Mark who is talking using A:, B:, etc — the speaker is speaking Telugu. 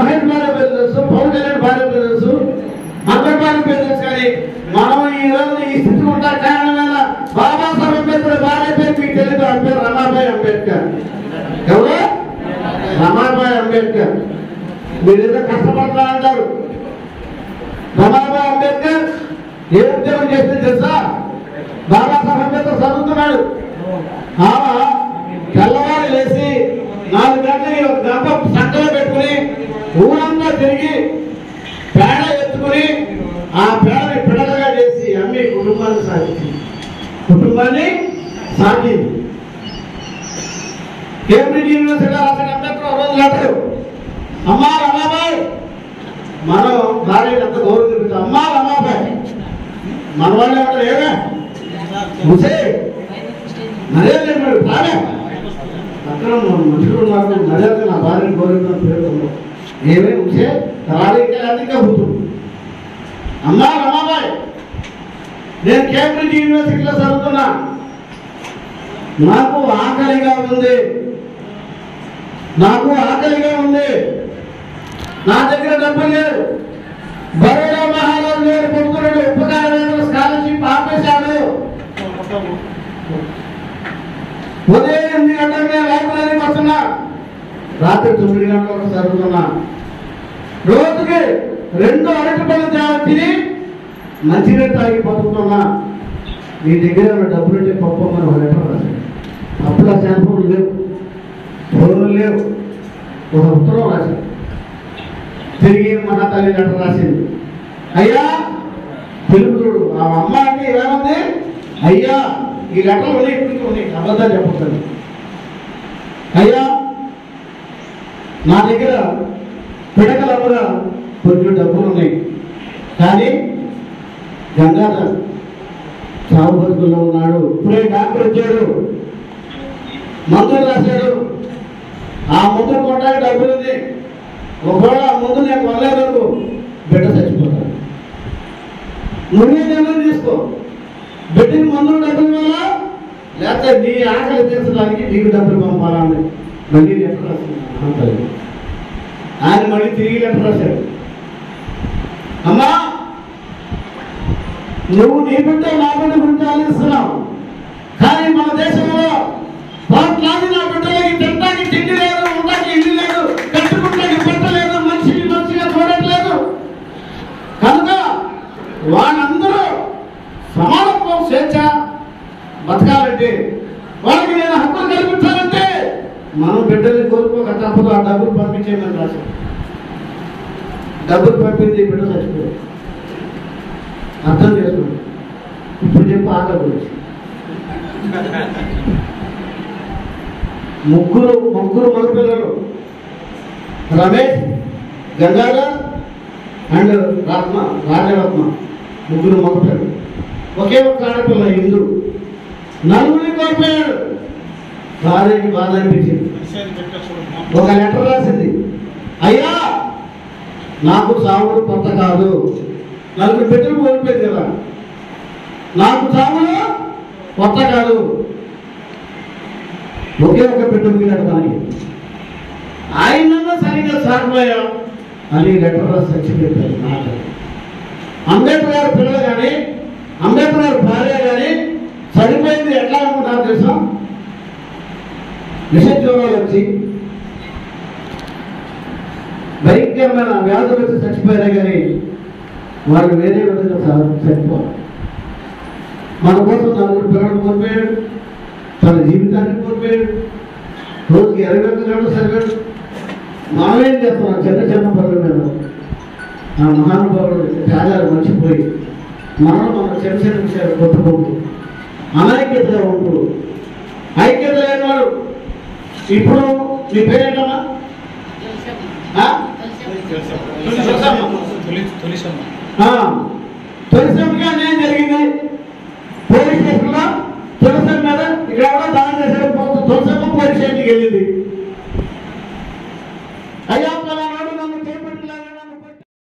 A: మహేష్ భార్య పేరు తెలుసు పవన్ కళ్యాణ్ భార్య పేరు తెలుసు అందరి భార్య పేరు తెలుసు కానీ మనం ఈ రోజు ఈ స్థితి ఉంటా కారణమైన బాబాసాహెబ్ అంబేద్కర్ భార్య పేరు మీకు తెలియదు ఆ పేరు రమాబాయి అంబేద్కర్ ఎవరు రమాబాయి అంబేద్కర్ మీరు ఏదో కష్టపడతా అంటారు రమాబాయి అంబేద్కర్ ఏ ఉద్యోగం చేస్తే తెలుసా బాబాసాహెబ్ అంబేద్కర్ చదువుతున్నాడు ఆమె తెల్లవారు లేచి నాలుగు గంటలకి ఒక గంప సంకలో పెట్టుకుని ఊరంతా తిరిగి పేడ ఎత్తుకుని ఆ పేడని పిడకగా చేసి అమ్మి కుటుంబాన్ని సాగించింది కుటుంబాన్ని సాగింది కేంబ్రిడ్జ్ యూనివర్సిటీ రాసిన అంబేద్కర్ రోజు లెటర్ అమ్మా రమాబాయ్ మనం భార్యకి అంత గౌరవం చూపిస్తాం అమ్మా రమాబాయ్ మన వాళ్ళు ఏమంటారు ఏమే ముసే మర్యాద లేదు మరి బాగా అక్కడ మనుషులు ఉన్నారు మర్యాద నా భార్యను గౌరవించిన పేరు ఏమే ముసే రాడిక అధిక హుతు అమ్మా రమాబాయ్ నేను కేంబ్రిడ్జ్ యూనివర్సిటీలో చదువుతున్నా నాకు ఆకలిగా ఉంది నాకు ఆకలిగా ఉంది నా దగ్గర డబ్బులు లేవు బరోడా మహారాజు గారు కొడుకున్నాడు ఉపకారమైన స్కాలర్షిప్ ఆపేశాడు ఉదయం ఎనిమిది గంటలకు నేను లైబ్రరీకి వస్తున్నా రాత్రి తొమ్మిది గంటలకు చదువుతున్నా రోజుకి రెండు అరటి పళ్ళు తా- తిని మంచినీళ్ళు తాగి బతుకుతున్నా నీ దగ్గర ఉన్న డబ్బులు ఉంటే పంపమని ఒక లెటర్ రాశాడు అప్పుడు ఆ సెల్ ఫోన్ లేవు ఫోన్లు లేవు ఒక ఉత్తరం రాశాడు తిరిగి మన తల్లి లెటర్ రాసింది అయ్యా తెలుగు చూడు ఆ అమ్మాయికి ఏముంది అయ్యా ఈ లెటర్ ఉన్నాయి ఇప్పటికీ ఉన్నాయి అబద్ధాలు చెప్పకండి అయ్యా నా దగ్గర పిడకలమ్మగా కొంచెం డబ్బులు ఉన్నాయి కానీ గంగాధర్ చావు బతుకుల్లో ఉన్నాడు ఇప్పుడే డాక్టర్ వచ్చాడు మందులు రాశాడు ఆ మందులు కొనడానికి డబ్బులు ఉంది ఒకవేళ ఆ మందు నేను కొనలేదనుకో బిడ్డ చచ్చిపోతాడు నువ్వే నిర్ణయం తీసుకో బిడ్డకి మందులు డబ్బులు వల్ల లేకపోతే నీ ఆకలి తీర్చడానికి నీకు డబ్బులు పంపాలని మళ్ళీ లెటర్ రాస్తున్నాను ఆయన మళ్ళీ తిరిగి లెటర్ రాశాడు అమ్మా నువ్వు నీ బిడ్డ నా బిడ్డ గురించి ఆలోచిస్తున్నావు కానీ మన దేశంలో కోట్లాది నా బిడ్డలకి తినడానికి తిండి లేదు ఉండడానికి ఇల్లు లేదు కట్టుకుంటానికి బట్ట లేదు మనిషిని మంచిగా చూడట్లేదు కనుక వాళ్ళందరూ సమానత్వం స్వేచ్ఛ బతకాలంటే వాళ్ళకి నేను హక్కులు కల్పించాలంటే మనం బిడ్డల్ని కోరుకోక తప్పదు ఆ డబ్బులు పంపించేయమని రాశాం డబ్బులు పంపించి బిడ్డ చచ్చిపోయాడు అర్థం చేసుకోండి ఇప్పుడు చెప్పు ఆకలి గురించి ముగ్గురు ముగ్గురు మగపిల్లలు రమేష్ గంగాధర్ అండ్ రత్న రాజరత్న ముగ్గురు మగపిల్లలు ఒకే ఒక్క ఆడపిల్ల ఇందు నలుగురిని కోల్పోయాడు భార్యకి బాధ అనిపించింది ఒక లెటర్ రాసింది అయ్యా నాకు చావుడు కొత్త కాదు నలుగురు బిడ్డలు కోల్పోయింది కదా నాకు చావుడు కొత్త కాదు ఒకే ఒక బిడ్డ మిగిలాడు మనకి ఆయన సరిగ్గా సాగిపోయా అని లెటర్ రాసి చచ్చిపోయారు నాకు అంబేద్కర్ గారి పిల్లలు కానీ అంబేద్కర్ గారి భార్య కానీ చనిపోయింది ఎట్లా అనుకుంటారు తెలుసా విష జ్వరాలు వచ్చి భయంకరమైన వ్యాధులు వచ్చి చచ్చిపోయారే కానీ వాళ్ళు వేరే విధంగా చ- చనిపోవాలి మన కోసం నలుగురు పిల్లలు కోల్పోయాడు తన జీవితాన్ని కోల్పోయాడు రోజుకి ఇరవై ఒక్క గంటలు చదివాడు మనమేం చేస్తున్నాం చిన్న చిన్న పనుల మీద ఆ మహానుభావుడు త్యాగాలు మర్చిపోయి మనం మన చిన్న చిన్న విషయాలు కొట్టుకుంటూ అనైక్యతగా ఉంటూ ఐక్యత లేనివాడు ఇప్పుడు మీ పేరేంటమ్మా ఆ? ఆ, తొలిసంగా అన్యాయం జరిగింది పోలీస్ స్టేషన్లో తులసం మీద ఇక్కడ ఎవరో దాడి చేశారు తులసమ్మ పోలీస్ స్టేషన్కి వెళ్ళింది